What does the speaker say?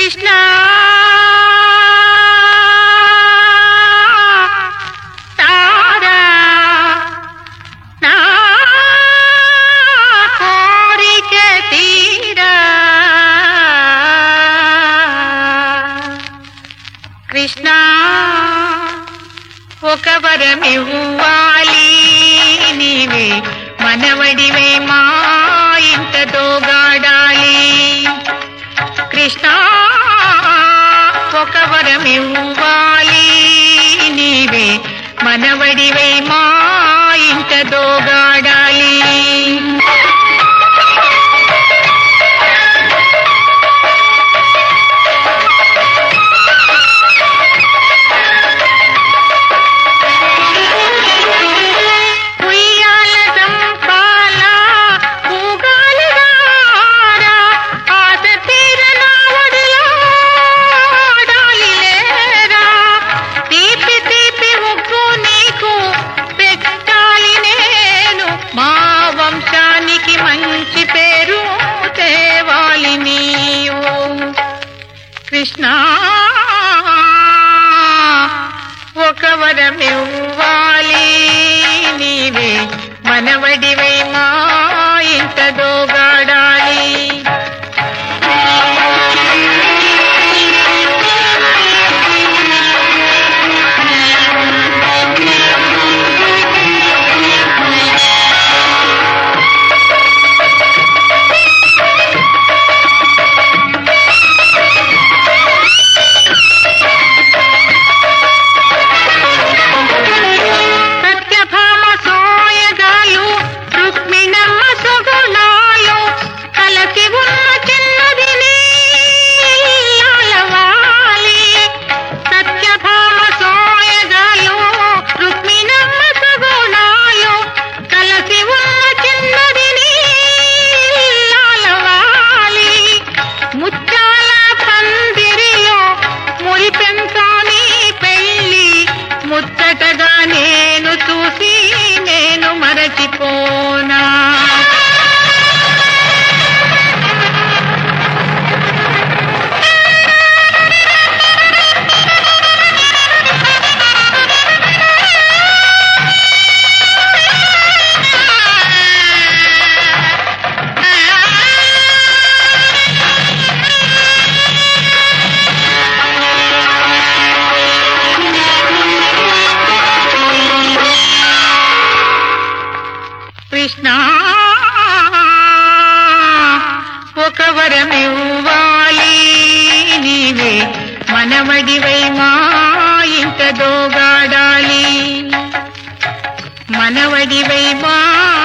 కృష్ణ తారా నా కోరిక తీరా కృష్ణ ఒక వరమివ్వాలి నీవే మనవడివే మా ఇంట దోగాడాలి కృష్ణ ఒక వరమివ్వాలి నీవే మనవడివై మా ఇంట దోగాడాలి ఉయ్యాల చంపాల ఊగాల దారా, ఆశ తీరన ఒడిలో ఆడాలి లేరా. తీపి తీపి ఉప్పు నీకు పెట్టాలి నేను మా వంశానికి మంచి పేరు తేవాలి నీవు కృష్ణ ఒక వరమివ్వాలి నీవే మనవడివై మా ఇంట దోగాడాలి సత్యభామ సోయగాలు రుక్మిణమ్మ సుగుణాలు కలసి ఉన్న చిన్నది నీలవాలి సత్యభామ సోయగాలు రుక్మిణమ్మ సుగుణాలు కలసి ఉన్న చిన్నది నీలవాలి ముత్యాల పందిరిలో మురిపెంచాని పెళ్ళి ముచ్చటగా నేను చూసి నేను మరచిపోనా కృష్ణ ఒక వరమివ్వాలి నీవే మనవడివై మా ఇంట దోగాడాలి మనవడివై మా